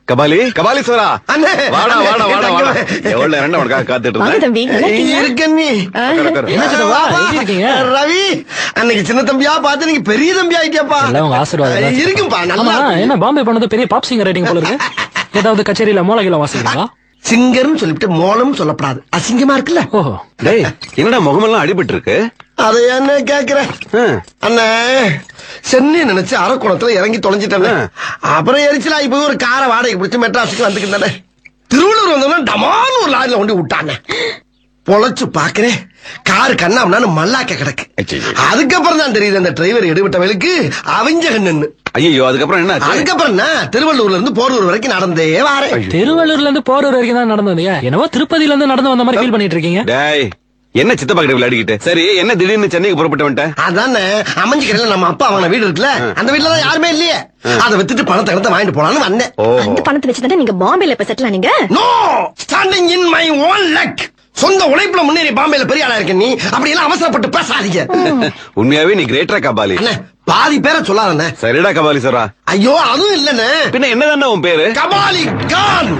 கபாலி கபாலி சோரா அண்ணே. வாடா வாடா வாடா வாடா தங்கமே. எவ்வளவு நேரம் உனக்காக காத்துட்டு வாங்க இருந்தேன் தம்பி நல்லா இருக்கீங்களா? இருக்க நீ உட்காரு, உட்காரு. என்ன சித்தப்பா, எப்படி இருக்கீங்க? ரவி அன்னைக்கு சின்ன தம்பியா பார்த்து நீங்க பெரிய தம்பி ஆயிட்டியாப்பா எல்லாம் உங்க ஆசீர்வாதம் தான். இருக்கும்பா ஆமா நல்லா என்ன பாம்பே போனது பெரிய பாப் சிங்கர் ரைட்டிங் போல இருக்கு ஏதாவது கச்சேரியில மோளகில வாசிக்கிறீங்களா சிங்கர்னு சொல்லிட்டு மோளம் சொல்லப்படாது அசிங்கமா இருக்குல்ல ஓஹோ டேய் என்னடா முகமெல்லாம் அடிபட்டு இருக்கு அதை என்ன கேக்குற ஆ. அண்ணே சென்னை நினைச்சு அரக்குணத்துல இறங்கி தொலைஞ்சிட்டேன் அப்புறம் எரிச்சலா போய் ஒரு காரை வாடகை பிடிச்சு மெட்ராஸுக்கு வந்துக்கிட்டே திருவள்ளூர் வந்தோம்னா டமான்னு ஒரு லாரில கொண்டு விட்டானே பொழைச்சு பாக்குறேன் காரு கண்ணாமண்ணு மல்லாக்க கிடக்கு ஐயையோ. அதுக்கப்புறம் தான் தெரியுது அந்த டிரைவர் எடுபட்டவளுக்கு அவிஞ்ச கண்ணு ஐயோ அதுக்கப்புறம் என்ன ஆச்சு? அதுக்கப்புறம் என்ன திருவள்ளூர்ல இருந்து போரூர் வரைக்கும் நடந்தே வாரேன் திருவள்ளூர்ல இருந்து போரூர் வரைக்கும் தான் நடந்து வந்தீங்க என்னவோ திருப்பதியில இருந்து நடந்து வந்த மாதிரி ஃபீல் பண்ணிட்டு இருக்கீங்க டேய் என்ன சித்தப்பா கிட்ட விளையாடிக்கிட்டு சரி என்ன திடீர்னு சென்னைக்கு புறப்பட்டு வந்துட்டேன் அதானே அமைஞ்சுக்கிறதுல நம்ம அப்பா அவன வீடு இருக்குல்ல அந்த வீட்டுல தான் யாருமே இல்லையே அதை வித்துட்டு பணத்தை எடுத்து வாங்கிட்டு போலான்னு வந்தேன் ஓஹோ அந்த பணத்தை வச்சு தானே நீங்க பாம்பேல இப்ப செட்டில் ஆனீங்க no standing in my own luck சொந்த உழைப்புல முன்னேறி பாம்பேல பெரிய ஆளா இருக்க நீ அப்படி எல்லாம் அவசரப்பட்டு பேசாதீங்க உண்மையாவே நீ கிரேட்டரா கபாலி அண்ணே பாதி பேரை சொல்லாதண்ணே சரிடா கபாலி சோரா ஐயோ அதுவும் இல்லண்ணே பின்ன என்னதான்டா உன் பேரு கபாலி கான்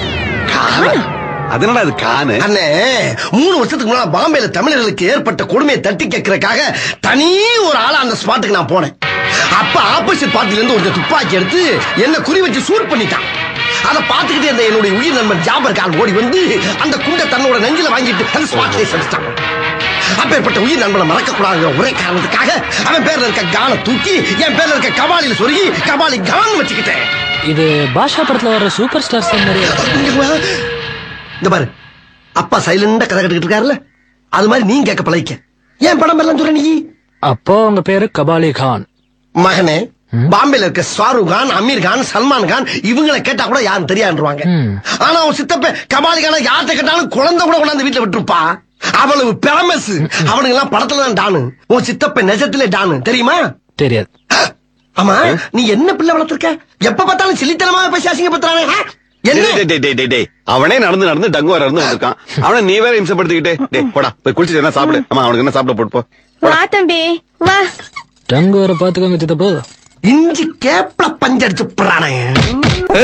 அதனால அது கானு அண்ணே மூணு வருஷத்துக்கு முன்னால பாம்பேல தமிழர்களுக்கு ஏற்பட்ட கொடுமையை தட்டி கேட்கறதுக்காக தனி ஒரு ஆளா அந்த ஸ்பாட்டுக்கு நான் போனேன் அப்ப ஆப்போசிட் பார்ட்டில இருந்து ஒரு துப்பாக்கி எடுத்து என்ன குறி வச்சு சூட் பண்ணிட்டான் அதை பார்த்துக்கிட்டே இருந்த என்னுடைய உயிர் நண்பன் ஜாபர் கான் ஓடி வந்து அந்த குண்டை தன்னோட நெஞ்சில வாங்கிட்டு அந்த ஸ்பாட்லேயே செலுத்தான் அப்பேற்பட்ட உயிர் நண்பனை மறக்க கூடாது ஒரே காரணத்துக்காக அவன் பேர்ல இருக்க கானை தூக்கி என் பேர்ல இருக்க கபாலில சொருகி கபாலி கான் வச்சுக்கிட்டேன் இது பாஷா படத்துல வர சூப்பர் ஸ்டார் சாங் மாதிரி இந்த பாரு அப்பா சைலண்டா கதை கட்டுக்கிட்டு இருக்காருல்ல அது மாதிரி நீ கேட்க பழகிக்க ஏன் படம் எல்லாம் சொல்ற நீ அப்போ உங்க பேரு கபாலி கான் மகனே பாம்பேல இருக்க ஷாருக் கான் அமீர் கான் சல்மான் கான் இவங்களை கேட்டா கூட யாரும் தெரியாதுருவாங்க ம். ஆனா அவன் சித்தப்ப கபாலி கான யார்கிட்ட கேட்டாலும் குழந்தை கூட கொண்டாந்து வீட்டுல விட்டுருப்பா அவ்வளவு பேமஸ் அவனுங்க எல்லாம் படத்துல தான் டானு உன் சித்தப்ப நெஜத்திலே டானு தெரியுமா தெரியாது ஆமா நீ என்ன பிள்ளை வளர்த்திருக்க எப்ப பார்த்தாலும் சில்லித்தனமா பேசி அசிங்கப்படுத்துறானே ஆ? என்ன டேய், டேய், டேய், டேய், டேய். அவனே நடந்து நடந்து டங்கு வர இருந்து வந்திருக்கான் அவனை நீ வேற இம்சப்படுத்திக்கிட்டே டேய் போடா போய் குளிச்சுட்டு என்ன சாப்பிடு ஆமா அவனுக்கு என்ன சாப்பிட போட்டு போ வா தம்பி வா டங்கு வர பாத்துக்கோங்க சித்தப்போ இஞ்சி கேப்ல பஞ்சடிச்சு போறானே